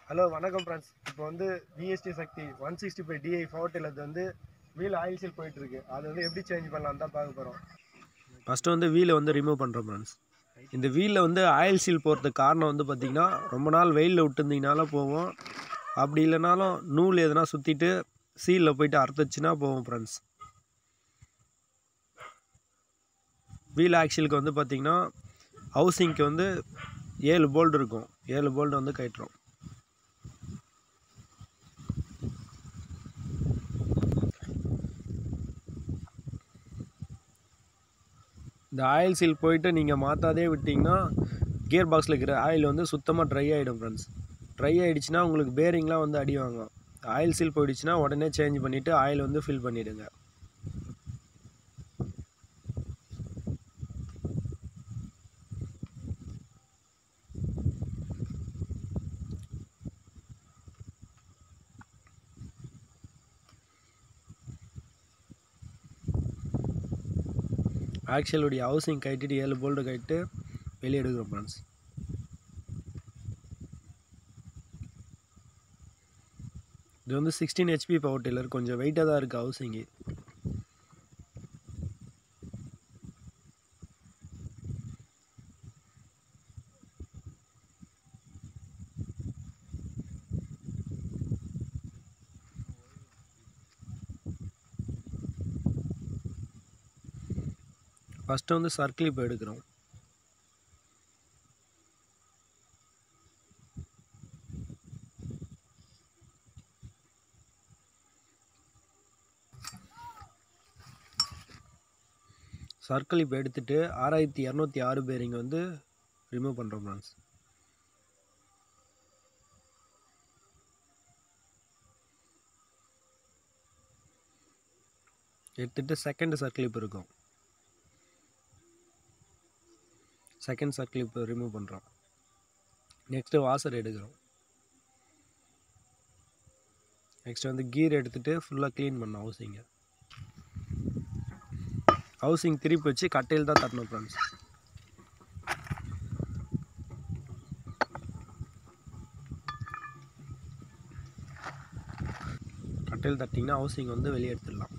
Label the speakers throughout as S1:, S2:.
S1: hello வணக்கம் friends இப்போ வந்து VST Shakti one sixty five DI ஃபோர்ட்டில் அது வந்து வீல் ஆயில் சீல் போயிட்டு இருக்கு அது வந்து எப்படி சேஞ்ச் பண்ணலாம் தான் பார்க்க போகிறோம்
S2: ஃபஸ்ட்டு வந்து வீலை வந்து ரிமூவ் பண்ணுறோம் ஃப்ரெண்ட்ஸ் இந்த வீலில் வந்து ஆயில் சீல் போகிறதுக்கு காரணம் வந்து பார்த்திங்கன்னா ரொம்ப நாள் வெயிலில் விட்டுருந்தீங்கனாலும் போவோம் அப்படி இல்லைனாலும் நூல் எதனா சுற்றிட்டு சீலில் போயிட்டு அறுத்துச்சுன்னா போவோம் ஃப்ரெண்ட்ஸ் வீல் ஆக்சிலுக்கு வந்து பார்த்திங்கன்னா ஹவுசிங்க்கு வந்து ஏழு போல்டு இருக்கும் ஏழு போல்டு வந்து கட்டுறோம் இந்த ஆயில் சீல் போயிட்டு நீங்கள் மாற்றாதே விட்டிங்கன்னா கியர் பாக்ஸில் இருக்கிற ஆயில் வந்து சுத்தமாக ட்ரை ஆகிடும் ஃப்ரெண்ட்ஸ் ட்ரை ஆகிடுச்சுன்னா உங்களுக்கு பேரிங்லாம் வந்து அடி வாங்கும் ஆயில் சீல் போயிடுச்சுன்னா உடனே சேஞ்ச் பண்ணிவிட்டு ஆயில் வந்து ஃபில் பண்ணிவிடுங்க ஆக்சுவலுடைய ஹவுசிங் கட்டிட்டு ஏழு போல்டு கட்டிட்டு வெளியே எடுக்கிறோம் ஃப்ரெண்ட்ஸ் இது வந்து சிக்ஸ்டீன் ஹெச்பி பவர் டில்லர் கொஞ்சம் வெயிட்டாக தான் இருக்குது ஹவுசிங்கு ஃபஸ்ட்டு வந்து சர்க்கிள் இப்போ எடுக்கிறோம் சர்க்கிள் இப்போ எடுத்துகிட்டு ஆறாயிரத்தி இரநூத்தி ஆறு பேரிங்க வந்து ரிமூவ் பண்ணுறோம் ஃப்ரெண்ட்ஸ் எடுத்துகிட்டு செகண்ட் சர்க்கிள் இப்போ இருக்கும் செகண்ட் சர்க்கிள் இப்போ ரிமூவ் பண்ணுறோம் நெக்ஸ்ட்டு வாசர் எடுக்கிறோம் நெக்ஸ்ட் வந்து கீர் எடுத்துகிட்டு ஃபுல்லாக க்ளீன் பண்ணோம் ஹவுசிங்கை ஹவுசிங் திருப்பி வச்சு கட்டையில் தான் தட்டணும் ஃப்ரெண்ட்ஸ் கட்டையில் தட்டிங்கன்னா ஹவுசிங் வந்து வெளியே எடுத்துடலாம்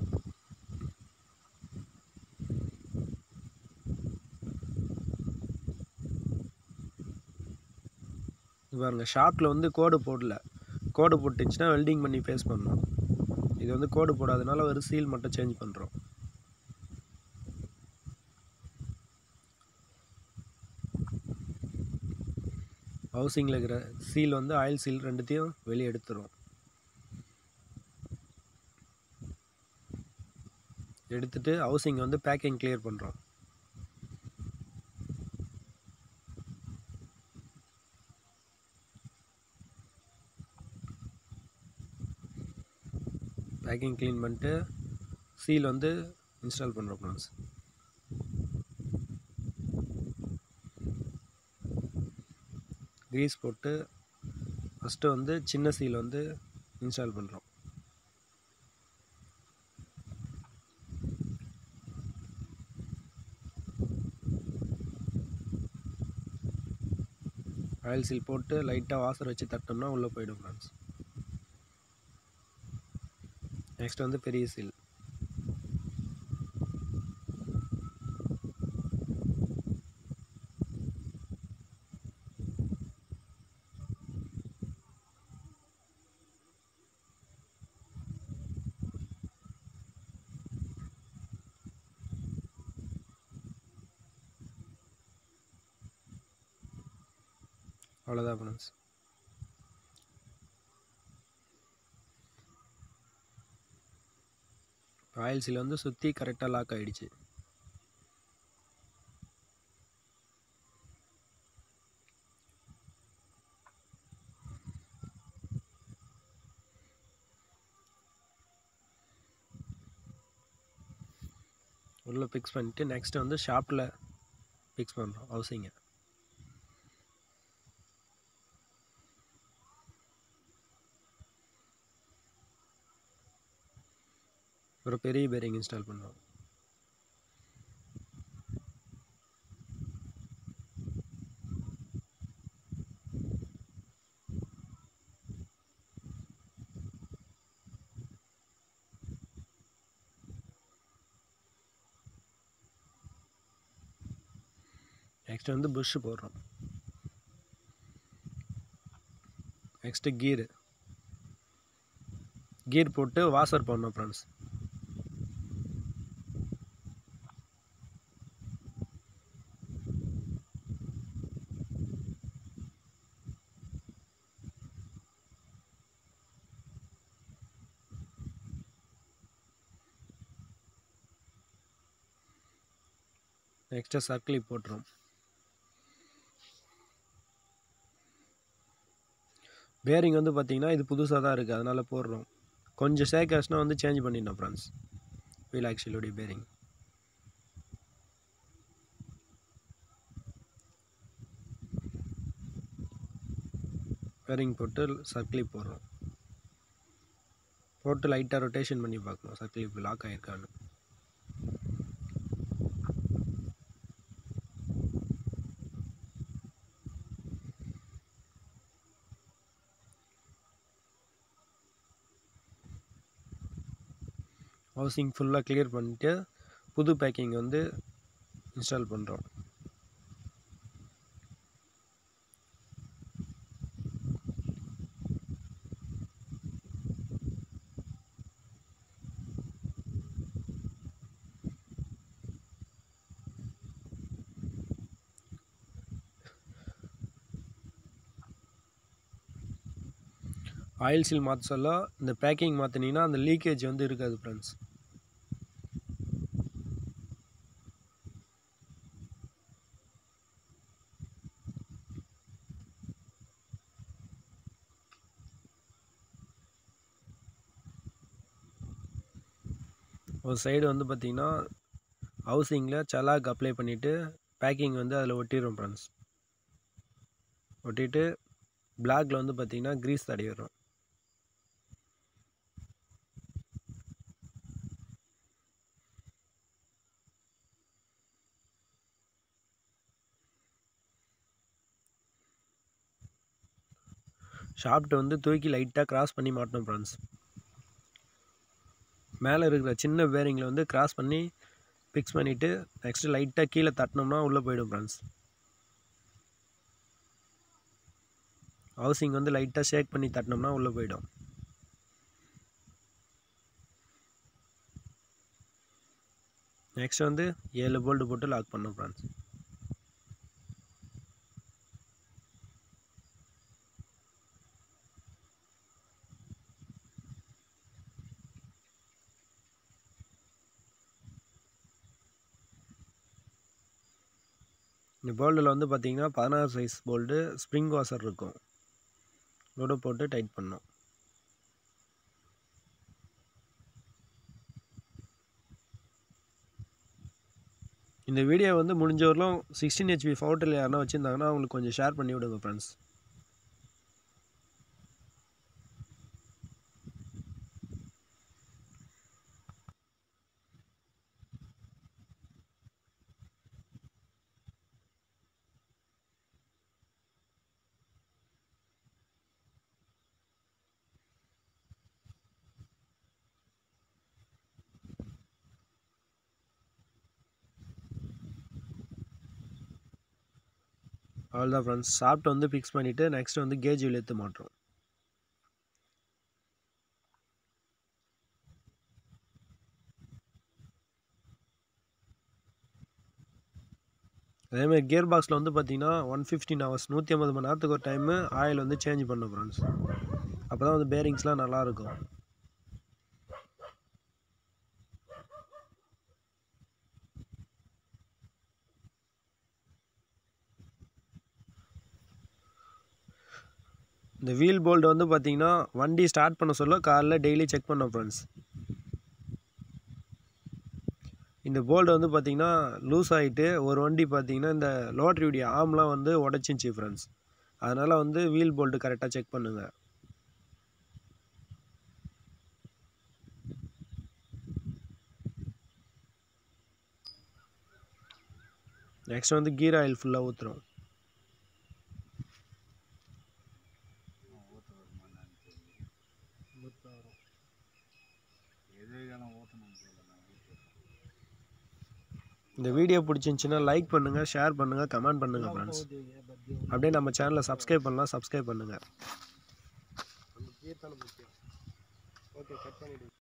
S2: பாருங்க ஷாப்பில் வந்து கோடு போடல கோடு போட்டுச்சுன்னா வெல்டிங் பண்ணி ஃபேஸ் பண்ணணும் இது வந்து கோடு போடாதனால ஒரு சீல் மட்டும் சேஞ்ச் பண்ணுறோம் ஹவுசிங்கில் இருக்கிற சீல் வந்து ஆயில் சீல் ரெண்டுத்தையும் வெளியே எடுத்துரும் எடுத்துட்டு ஹவுசிங் வந்து பேக்கிங் கிளியர் பண்ணுறோம் பேக்கிங் க்ளீன் பண்ணிட்டு சீல் வந்து இன்ஸ்டால் பண்ணுறோம் ஃப்ரெண்ட்ஸ் க்ரீஸ் போட்டு ஃபஸ்ட்டு வந்து சின்ன சீல் வந்து இன்ஸ்டால் பண்ணுறோம் ஆயில் சீல் போட்டு லைட்டாக வாசர் வச்சு தட்டோம்னா உள்ளே போயிடும் ஃப்ரெண்ட்ஸ் நெக்ஸ்ட் வந்து பெரிய சீல் அவ்வளோதான் ஃப்ரெண்ட்ஸ் ஆயில் சீல் வந்து சுற்றி கரெக்டாக லாக் ஆகிடுச்சு உள்ளே ஃபிக்ஸ் பண்ணிவிட்டு நெக்ஸ்ட்டு வந்து ஷாப்பில் ஃபிக்ஸ் பண்ணுறோம் ஹவுசிங்கை ஒரு பெரிய பேரிங் இன்ஸ்டால் பண்ணோம் நெக்ஸ்ட் வந்து புஷ் போடுறோம் நெக்ஸ்ட்டு கீரு கீர் போட்டு வாசர் பண்ணோம் ஃப்ரெண்ட்ஸ் நெக்ஸ்ட்டு சர்க்கிளி போட்டுரும் பேரிங் வந்து பார்த்தீங்கன்னா இது புதுசாக தான் இருக்குது அதனால் போடுறோம் கொஞ்சம் சேக்கர்ஸ்னால் வந்து சேஞ்ச் பண்ணிடணும் ஃப்ரெண்ட்ஸ் வீல் ஆக்சிலுடைய பேரிங் பேரிங் போட்டு சர்க்கிளி போடுறோம் போட்டு லைட்டாக ரொட்டேஷன் பண்ணி பார்க்கணும் சர்க்கிளி இப்போ லாக் ஆகிருக்கான்னு ஹவுசிங் ஃபுல்லாக கிளியர் பண்ணிட்டு புது பேக்கிங் வந்து இன்ஸ்டால் பண்ணுறோம் ஆயில் சீல் மாற்ற சொல்ல இந்த பேக்கிங் மாற்றினீங்கன்னா அந்த லீக்கேஜ் வந்து இருக்காது ஃப்ரெண்ட்ஸ் ஒரு சைடு வந்து பார்த்திங்கன்னா ஹவுசிங்கில் சலாக் அப்ளை பண்ணிவிட்டு பேக்கிங் வந்து அதில் ஒட்டிடுறோம் ஃப்ரெண்ட்ஸ் ஒட்டிட்டு பிளாக்ல வந்து பார்த்திங்கன்னா க்ரீஸ் தடவிடுறோம் ஷாப்ட் வந்து தூக்கி லைட்டாக கிராஸ் பண்ணி மாட்டணும் ஃப்ரெண்ட்ஸ் மேலே இருக்கிற சின்ன பேரிங்கில் வந்து கிராஸ் பண்ணி ஃபிக்ஸ் பண்ணிவிட்டு நெக்ஸ்ட்டு லைட்டாக கீழே தட்டினோம்னா உள்ளே போயிடும் ஃப்ரெண்ட்ஸ் ஹவுசிங் வந்து லைட்டாக ஷேக் பண்ணி தட்டினோம்னா உள்ளே போயிடும் நெக்ஸ்ட் வந்து ஏழு போல்டு போட்டு லாக் பண்ணோம் ஃப்ரெண்ட்ஸ் இந்த போல்டில் வந்து பார்த்தீங்கன்னா பதினாறு சைஸ் போல்டு ஸ்ப்ரிங் வாசர் இருக்கும் இதோட போட்டு டைட் பண்ணோம் இந்த வீடியோ வந்து முடிஞ்ச வரலும் சிக்ஸ்டீன் ஹெச்பி ஃபவுட்டில் யாருன்னா வச்சுருந்தாங்கன்னா அவங்களுக்கு கொஞ்சம் ஷேர் பண்ணி விடுங்க ஃப்ரெண்ட்ஸ் அவ்வளோதான் ஃப்ரெண்ட்ஸ் சாப்பிட்டு வந்து ஃபிக்ஸ் பண்ணிவிட்டு நெக்ஸ்ட் வந்து கேஜ் இழுத்து மாட்டுறோம் அதேமாதிரி கியர் பாக்ஸில் வந்து பார்த்தீங்கன்னா ஒன் ஃபிஃப்டின் ஹவர்ஸ் நூற்றி ஐம்பது மணி நேரத்துக்கு ஒரு டைமு ஆயில் வந்து சேஞ்ச் பண்ணணும் ஃப்ரெண்ட்ஸ் அப்போ தான் வந்து பேரிங்ஸ்லாம் நல்லாயிருக்கும் இந்த வீல் போல்ட் வந்து பார்த்தீங்கன்னா வண்டி ஸ்டார்ட் பண்ண சொல்ல காலைல டெய்லி செக் பண்ணோம் ஃப்ரெண்ட்ஸ் இந்த போல்டு வந்து பார்த்தீங்கன்னா லூஸ் ஆகிட்டு ஒரு வண்டி பார்த்தீங்கன்னா இந்த லோட்ரியுடைய ஆம்லாம் வந்து உடச்சிச்சு ஃப்ரெண்ட்ஸ் அதனால் வந்து வீல் போல்ட்டு கரெக்டாக செக் பண்ணுங்கள் நெக்ஸ்ட் வந்து கீர் ஆயில் ஃபுல்லாக ஊற்றுறோம் இந்த வீடியோ பிடிச்சிருந்துச்சின்னா லைக் பண்ணுங்கள் ஷேர் பண்ணுங்கள் கமெண்ட் பண்ணுங்கள் ஃப்ரெண்ட்ஸ் அப்படியே நம்ம சேனலை சப்ஸ்கிரைப் பண்ணலாம் சப்ஸ்கிரைப் பண்ணுங்கள்
S1: அந்த கீர் தானே முக்கியம் ஓகே கட் பண்ணிவிடு